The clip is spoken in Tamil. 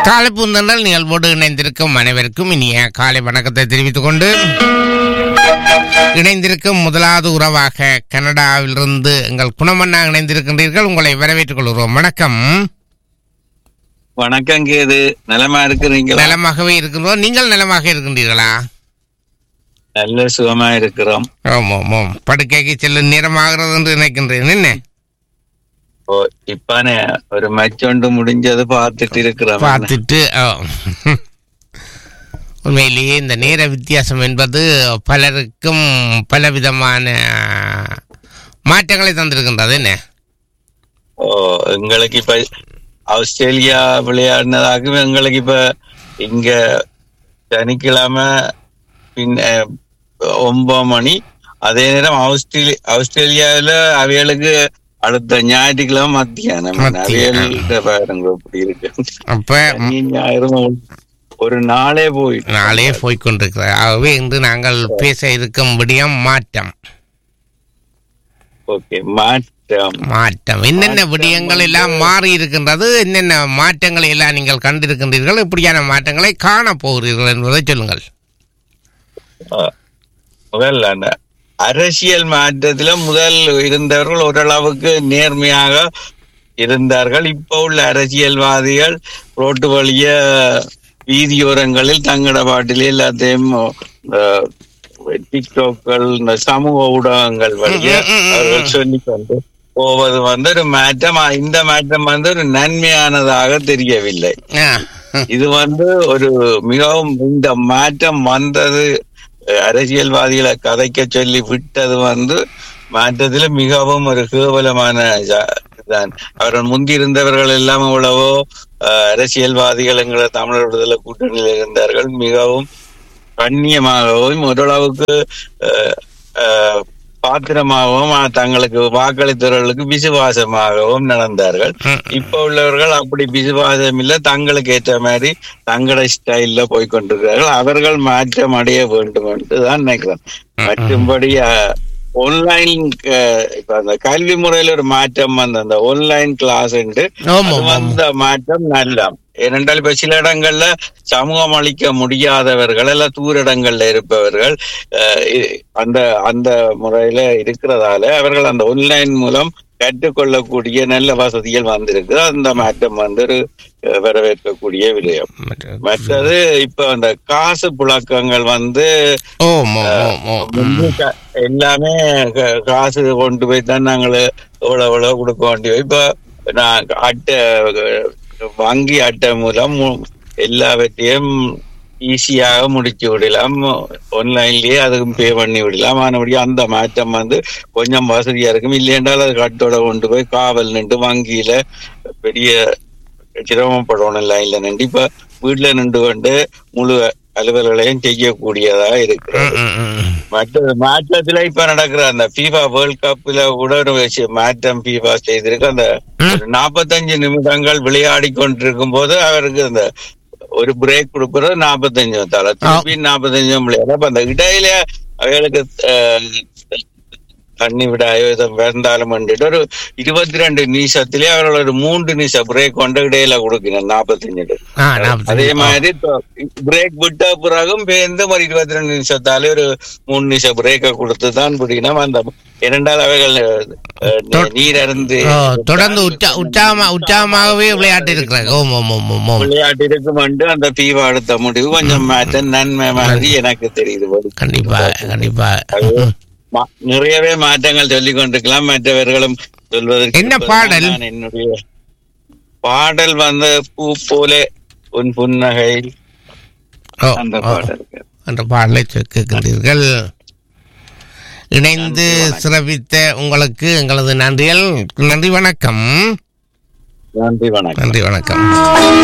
காலை பூந்தண்டல் நிகழ்வோடு இணைந்திருக்கும் அனைவருக்கும் இனிய காலை வணக்கத்தை தெரிவித்துக் கொண்டு இணைந்திருக்கும் முதலாவது உறவாக கனடாவிலிருந்து எங்கள் குணமண்ணா இணைந்திருக்கின்றீர்கள் உங்களை வரவேற்றுக் கொள்கிறோம் வணக்கம் வணக்கம் கேது நலமா இருக்கிறீங்களா நலமாகவே இருக்கின்றோம் நீங்கள் நலமாக இருக்கின்றீர்களா நல்ல சுகமா இருக்கிறோம் ஆமாம் ஆமாம் படுக்கைக்கு செல்லும் நேரமாகிறது என்று நினைக்கின்றேன் என்ன ஓ இப்பானே ஒரு மச்சொண்டு முடிஞ்சது பார்த்துட்டு இருக்கிறோம் பார்த்துட்டு ஆ. உண்மையிலேயே இந்த நேர வித்தியாசம் என்பது பலருக்கும் பலவிதமான மாற்றங்களை தந்திருக்கின்றது என்ன ஓ எங்களுக்கு இப்ப ஆஸ்திரேலியா விளையாடினதாகவும் எங்களுக்கு இப்ப இங்க சனிக்கிழமை பின்ன ஒன்பது மணி அதே நேரம் ஆஸ்திரேலியா ஆஸ்திரேலியாவில அவைகளுக்கு அடுத்த ஞாயிற்றுக்கிழமை மத்தியானம் மத்தியானம். அவைகள்ட்ட பாருங்க இப்படி இருக்கு அப்ப சனி, ஞாயிறும் ஒரு நாளே போயிட்டு நாளே போய்கொண்டிருக்கிறது ஆகவே இன்று நாங்கள் பேச இருக்கும் விடயம் மாற்றம் ஓகே மாற்றம் மாற்றம் என்னென்ன விடயங்கள் எல்லாம் மாறி இருக்கின்றது என்னென்ன மாற்றங்களை எல்லாம் நீங்கள் கண்டிருக்கின்றீர்கள் இப்படியான மாற்றங்களை காண போகிறீர்கள் என்பதை சொல்லுங்கள் அஹ், முதல்ல அந்த அரசியல் மாற்றத்துல முதல் இருந்தவர்கள் ஓரளவுக்கு நேர்மையாக இருந்தார்கள் இப்ப உள்ள அரசியல்வாதிகள் ரோட்டு வழிய வீதியோரங்களில் தங்கட பாட்டிலே எல்லாத்தையும் அஹ், டிக்டாக்கள் இந்த சமூக ஊடகங்கள் வழிய ம், ம், ம், ம். அவர்கள் சொல்லிக் கொண்டு போவது வந்து ஒரு மாற்றம் இந்த மாற்றம் வந்து ஒரு நன்மையானதாக தெரியவில்லை ஆ, இது வந்து ஒரு மிகவும் இந்த மாற்றம் வந்தது அஹ், அரசியல்வாதிகளை கதைக்க சொல்லி விட்டது வந்து மாற்றத்துல மிகவும் ஒரு கேவலமான ஜா- தான் அவர்கள் முந்தி இருந்தவர்கள் எல்லாம் எவ்வளவோ அஹ், அரசியல்வாதிகள் எங்களை தமிழர் விடுதலை கூட்டணியில் இருந்தார்கள் மிகவும் கண்ணியமாகவும் ஓரளவுக்கு அஹ், அஹ், பாத்திரமாகவும் அஹ், தங்களுக்கு வாக்களித்தவர்களுக்கு விசுவாசமாகவும் நடந்தார்கள் ம், இப்ப உள்ளவர்கள் அப்படி விசுவாசம் இல்ல தங்களுக்கு ஏற்ற மாதிரி தங்கள ஸ்டைல்ல போய் கொண்டிருக்கிறார்கள் அவர்கள் மாற்றம் அடைய வேண்டும் என்று தான் நினைக்கிறேன் மற்றும்படி ஆன்லைன் இப்ப அந்த கல்வி முறையில ஒரு மாற்றம் வந்த அந்த ஆன்லைன் கிளாஸ் உண்டு ஆமாம், ஆமாம். வந்த மாற்றம் நல்ல ஏனென்றால் இப்ப சில இடங்கள்ல சமூகம் அளிக்க முடியாதவர்கள் எல்லாம் தூர இடங்கள்ல இருப்பவர்கள் அஹ், இ- அந்த அந்த முறையில இருக்கிறதால அவர்கள் அந்த ஆன்லைன் மூலம் கற்றுக்கொள்ளக்கூடிய நல்ல வசதிகள் வந்திருக்கு அந்த மாற்றம் வந்து ஒரு அஹ், வரவேற்கக்கூடிய விடயம் மற்றது இப்ப அந்த காசு புழக்கங்கள் வந்து ஓம் ஓம் ஓம் ஓம் முன்பு க- எல்லாமே க- காசு கொண்டு போய் தான் நாங்கள் எவ்வளவு எவ்வளவு கொடுக்க வேண்டிய இப்ப நான் அட்டை அஹ், வங்கி அட்டை மூலம் மு- எல்லாவற்றையும் ஈஸியாக முடிச்சு விடலாம் ஆன்லைன்லயே அதுக்கும் பே பண்ணி விடலாம் ஆனபடி அந்த மாற்றம் வந்து கொஞ்சம் வசதியா இருக்கும் இல்லையென்றால் அது கட்டோட கொண்டு போய் காவல் நின்று வங்கியில பெரிய சிரமப்படணும் லைன்ல நின்று இப்ப வீட்டுல நின்று கொண்டு முழு அலுவல்களையும் செய்யக்கூடியதா இருக்கிறது ம், ம், ம். மற்ற மாற்றத்துல இப்ப நடக்கிற அந்த FIFA வேர்ல்ட் கப்ல கூட ஒரு விஷயம் மாற்றம் FIFA செய்திருக்கு அந்த ம். நாற்பத்தஞ்சு நிமிடங்கள் விளையாடி கொண்டிருக்கும் போது அவருக்கு அந்த ஒரு பிரேக் கொடுக்கறது நாற்பத்தஞ்சு நிமிஷத்தால திருப்பி நாற்பத்தஞ்சு விளையாட அப்ப அந்த இடையில அவர்களுக்கு அஹ், தண்ணி விடாயோ இதை வேண்டாலும் பண்ணிட்டு ஒரு இருபத்தி ரெண்டு நிமிஷத்திலே அவர்கள் ஒரு மூன்று நிமிஷம் பிரேக் கொண்டு இடையில கொடுக்கணும் நாற்பத்தஞ்சு ஆ, நாற்பத்தஞ்சு. அதே மாதிரி பிரேக் விட்ட பிறகும் பேருந்து ஒரு இருபத்தி ரெண்டு நிமிஷத்தாலே ஒரு மூணு நிமிஷம் பிரேக்க கொடுத்து தான் பிடிக்கணும் அந்த இரண்டால் அவைகள் அஹ், நீர் அருந்து ஓ, தொடர்ந்து உற்சா உற்சாகமா உற்சாகமாகவே விளையாட்டு இருக்கிறாங்க ஓம் ஓம் ஓம் ஓம் ஓம் விளையாட்டு இருக்கும் அந்த பீவா அடுத்த முடிவு கொஞ்சம் மாற்ற நன்மை மாதிரி எனக்கு தெரியுது கண்டிப்பா கண்டிப்பா அது மா- நிறையவே மாற்றங்கள் சொல்லிக் கொண்டிருக்கலாம் மற்றவர்களும் சொல்வதற்கு என்ன இருப்பது பாடல்? நான் என்னுடைய பாடல் வந்து பூ போல உன் புன்னகை ஓ, அந்த ஓ, பாடல் அந்த பாடலை கேட்கின்றீர்கள் இணைந்து சிறப்பித்த உங்களுக்கு எங்களது நன்றிகள் நன்றி வணக்கம் நன்றி வணக்கம் நன்றி வணக்கம்